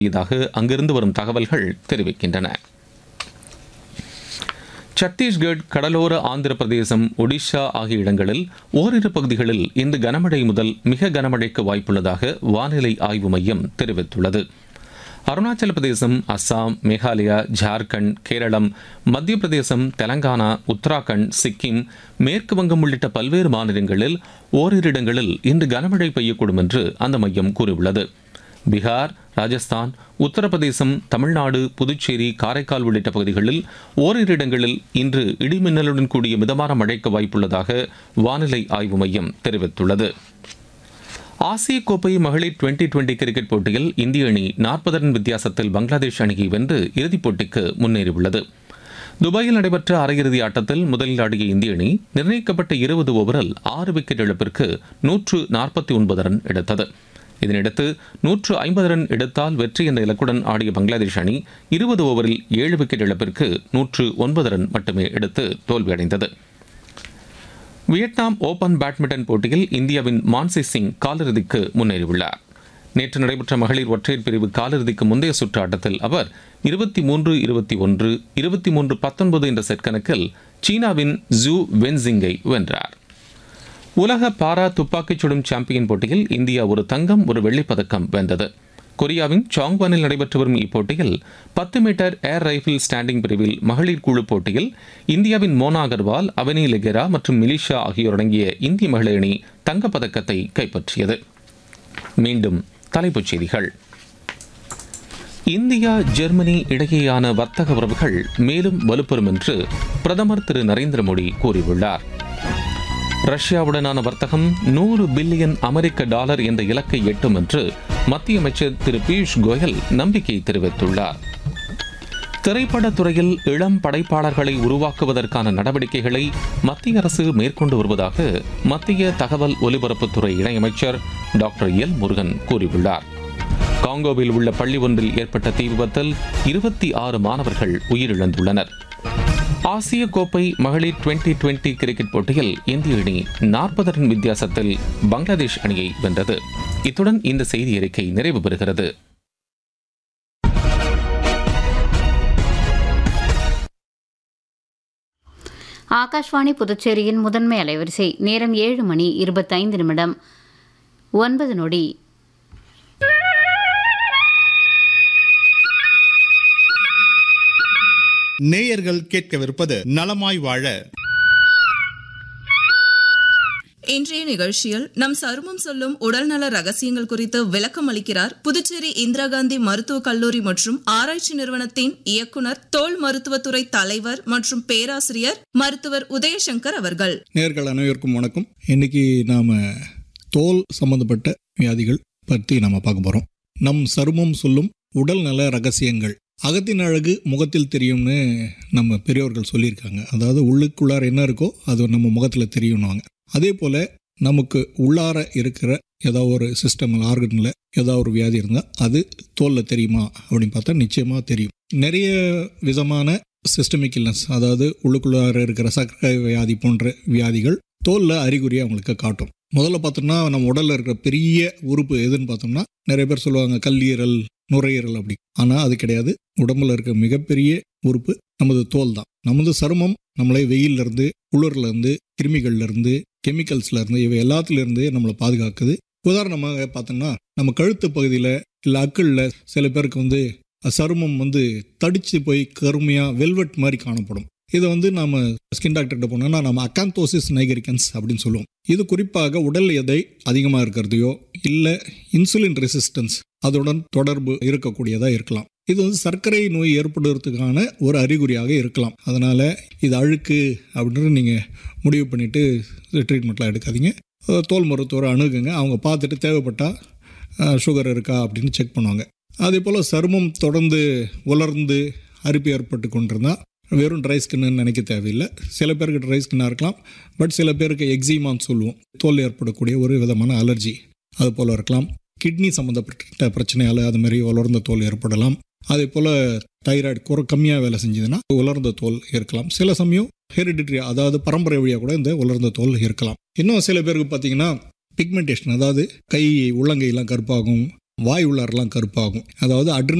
இதாக அங்கிருந்து வரும் தகவல்கள் தெரிவிக்கின்றன சத்தீஸ்கட் கடலோர ஆந்திர பிரதேசம் ஒடிஷா ஆகிய இடங்களில் ஓரிரு பகுதிகளில் இன்று கனமழை முதல் மிக கனமழைக்கு வாய்ப்புள்ளதாக வானிலை ஆய்வு மையம் தெரிவித்துள்ளது அருணாச்சல பிரதேசம் அஸ்ஸாம் மேகாலயா ஜார்க்கண்ட் கேரளம் மத்திய பிரதேசம் தெலங்கானா உத்தராகண்ட் சிக்கிம் மேற்கு வங்கம் உள்ளிட்ட பல்வேறு மாநிலங்களில் ஓரிரு இடங்களில் இன்று கனமழை பெய்யக்கூடும் என்று அந்த மையம் கூறியுள்ளது பீகார் ராஜஸ்தான் உத்தரப்பிரதேசம் தமிழ்நாடு புதுச்சேரி காரைக்கால் உள்ளிட்ட பகுதிகளில் ஓரிரு இடங்களில் இன்று இடிமின்னலுடன் கூடிய மிதமான மழைக்கு வாய்ப்புள்ளதாக வானிலை ஆய்வு மையம் தெரிவித்துள்ளது ஆசிய கோப்பை மகளிர் டுவெண்டி டுவெண்டி கிரிக்கெட் போட்டியில் இந்திய அணி நாற்பது ரன் வித்தியாசத்தில் பங்களாதேஷ் அணியை வென்று இறுதிப் போட்டிக்கு முன்னேறியுள்ளது துபாயில் நடைபெற்ற அரையிறுதி ஆட்டத்தில் முதலில் ஆடிய இந்திய அணி நிர்ணயிக்கப்பட்ட இருபது ஓவரில் ஆறு விக்கெட் இழப்பிற்கு நூற்று நாற்பத்தி ஒன்பது ரன் எடுத்தது இதனையடுத்து நூற்று ஐம்பது ரன் எடுத்தால் வெற்றி என்ற இலக்குடன் ஆடிய பங்களாதேஷ் அணி இருபது ஓவரில் ஏழு விக்கெட் இழப்பிற்கு நூற்று ஒன்பது ரன் மட்டுமே எடுத்து தோல்வியடைந்தது வியட்நாம் ஓபன் பேட்மிண்டன் போட்டியில் இந்தியாவின் மான்சி சிங் காலிறுதிக்கு முன்னேறியுள்ளார் நேற்று நடைபெற்ற மகளிர் ஒற்றையர் பிரிவு காலிறுதிக்கு முந்தைய சுற்று ஆட்டத்தில் அவர் இருபத்தி மூன்று இருபத்தி ஒன்று இருபத்தி மூன்று பத்தொன்பது என்ற செட் கணக்கில் சீனாவின் ஜூ வென்சிங்கை வென்றார் உலக பாரா துப்பாக்கிச் சுடும் சாம்பியன் போட்டியில் இந்தியா ஒரு தங்கம் ஒரு வெள்ளிப் பதக்கம் வென்றது கொரியாவின் சாங்வானில் நடைபெற்று வரும் இப்போட்டியில் பத்து மீட்டர் ஏர் ரைஃபிள் ஸ்டாண்டிங் பிரிவில் மகளிர் குழு போட்டியில் இந்தியாவின் மோனா அகர்வால் அவனி லெகெரா மற்றும் மிலிஷா ஆகியோர் அடங்கிய இந்திய மகளிர் அணி தங்கப்பதக்கத்தை கைப்பற்றியது மீண்டும் தலைப்புச் செய்திகள் இந்தியா ஜெர்மனி இடையேயான வர்த்தக உறவுகள் மேலும் வலுப்பெறும் என்று பிரதமர் திரு நரேந்திர மோடி கூறியுள்ளார் ரஷ்யாவுடனான வர்த்தகம் நூறு பில்லியன் அமெரிக்க டாலர் என்ற இலக்கை எட்டும் என்று மத்திய அமைச்சர் திரு பியூஷ் கோயல் நம்பிக்கை தெரிவித்துள்ளார் திரைப்படத் துறையில் இளம் படைப்பாளர்களை உருவாக்குவதற்கான நடவடிக்கைகளை மத்திய அரசு மேற்கொண்டு வருவதாக மத்திய தகவல் ஒலிபரப்புத்துறை இணையமைச்சர் டாக்டர் எல் முருகன் கூறியுள்ளார் காங்கோவில் உள்ள பள்ளி ஒன்றில் ஏற்பட்ட தீ விபத்தில் இருபத்தி ஆறு மாணவர்கள் உயிரிழந்துள்ளனர் ஆசிய கோப்பை மகளிர் டுவெண்டி டுவெண்டி கிரிக்கெட் போட்டியில் இந்திய அணி நாற்பது ரன் வித்தியாசத்தில் பங்களாதேஷ் அணியை வென்றது இத்துடன் இந்த செய்தி அறிக்கை நிறைவு பெறுகிறது ஆகாஷ்வாணி புதுச்சேரியின் முதன்மை அலைவரிசை நேரம் ஏழு மணி இருபத்தைந்து நிமிடம் ஒன்பது நொடி நேயர்கள் கேட்கவிருப்பது நலமாய் வாழ இன்றைய நிகழ்ச்சியில் நம் சருமம் சொல்லும் உடல்நல ரகசியங்கள் குறித்து விளக்கம் அளிக்கிறார் புதுச்சேரி இந்திரா காந்தி மருத்துவக் கல்லூரி மற்றும் ஆராய்ச்சி நிறுவனத்தின் இயக்குனர் தோல் மருத்துவத்துறை தலைவர் மற்றும் பேராசிரியர் மருத்துவர் உதயசங்கர் அவர்கள் நேர்கள் அனைவருக்கும் வணக்கம் இன்னைக்கு நாம தோல் சம்பந்தப்பட்ட வியாதிகள் பற்றி நாம பார்க்க போறோம் நம் சருமம் சொல்லும் உடல் நல ரகசியங்கள் அகத்தின் அழகு முகத்தில் தெரியும்னு நம்ம பெரியோர்கள் சொல்லியிருக்காங்க அதாவது உள்ளுக்குள்ளார என்ன இருக்கோ அது நம்ம முகத்தில் தெரியும்னுவாங்க அதே போல் நமக்கு உள்ளார இருக்கிற ஏதாவது ஒரு சிஸ்டம் ஆர்கனில் ஏதாவது ஒரு வியாதி இருந்தால் அது தோலில் தெரியுமா அப்படின்னு பார்த்தா நிச்சயமாக தெரியும் நிறைய விதமான சிஸ்டமிக் இல்னஸ் அதாவது உள்ளுக்குள்ளார இருக்கிற சர்க்கரை வியாதி போன்ற வியாதிகள் தோலில் அறிகுறியை அவங்களுக்கு காட்டும் முதல்ல பார்த்தோம்னா நம்ம உடலில் இருக்கிற பெரிய உறுப்பு எதுன்னு பார்த்தோம்னா நிறைய பேர் சொல்லுவாங்க கல்லீரல் நுரையீரல் அப்படி ஆனால் அது கிடையாது உடம்புல இருக்க மிகப்பெரிய உறுப்பு நமது தோல் தான் நமது சருமம் நம்மளை வெயில்ல இருந்து குளிர்ல இருந்து கிருமிகள்ல இருந்து கெமிக்கல்ஸ்ல இருந்து இவை எல்லாத்துல இருந்து நம்மளை பாதுகாக்குது உதாரணமாக பார்த்தோம்னா நம்ம கழுத்து பகுதியில் இல்லை அக்கிளில் சில பேருக்கு வந்து சருமம் வந்து தடிச்சு போய் கருமையாக வெல்வெட் மாதிரி காணப்படும் இதை வந்து நம்ம ஸ்கின் டாக்டர்கிட்ட போனோம்னா நம்ம அக்காந்தோசிஸ் நைகரிக்கன்ஸ் அப்படின்னு சொல்லுவோம் இது குறிப்பாக உடல் எடை அதிகமாக இருக்கிறதையோ இல்லை இன்சுலின் ரெசிஸ்டன்ஸ் அதுடன் தொடர்பு இருக்கக்கூடியதாக இருக்கலாம் இது வந்து சர்க்கரை நோய் ஏற்படுறதுக்கான ஒரு அறிகுறியாக இருக்கலாம் அதனால் இது அழுக்கு அப்படின்னு நீங்கள் முடிவு பண்ணிவிட்டு ட்ரீட்மெண்ட்லாம் எடுக்காதீங்க தோல் மருத்துவரை அணுகுங்க அவங்க பார்த்துட்டு தேவைப்பட்டால் சுகர் இருக்கா அப்படின்னு செக் பண்ணுவாங்க அதே போல் சருமம் தொடர்ந்து உலர்ந்து அரிப்பு ஏற்பட்டு கொண்டிருந்தால் வெறும் ட்ரை ஸ்கின்னு நினைக்க தேவையில்லை சில பேருக்கு ட்ரை ஸ்கின்னாக இருக்கலாம் பட் சில பேருக்கு எக்ஸிமான்னு சொல்லுவோம் தோல் ஏற்படக்கூடிய ஒரு விதமான அலர்ஜி அது போல் இருக்கலாம் கிட்னி சம்மந்தப்பட்ட பிரச்சனையால் அது மாதிரி உலர்ந்த தோல் ஏற்படலாம் அதே போல் தைராய்டு குறை கம்மியாக வேலை செஞ்சதுன்னா உலர்ந்த தோல் இருக்கலாம் சில சமயம் ஹெரிடிட்ரி அதாவது பரம்பரை வழியாக கூட இந்த உலர்ந்த தோல் இருக்கலாம் இன்னும் சில பேருக்கு பார்த்தீங்கன்னா பிக்மெண்டேஷன் அதாவது கை உள்ளங்கையெல்லாம் கருப்பாகும் வாய் உள்ளாரெல்லாம் கருப்பாகும் அதாவது அட்ரினல்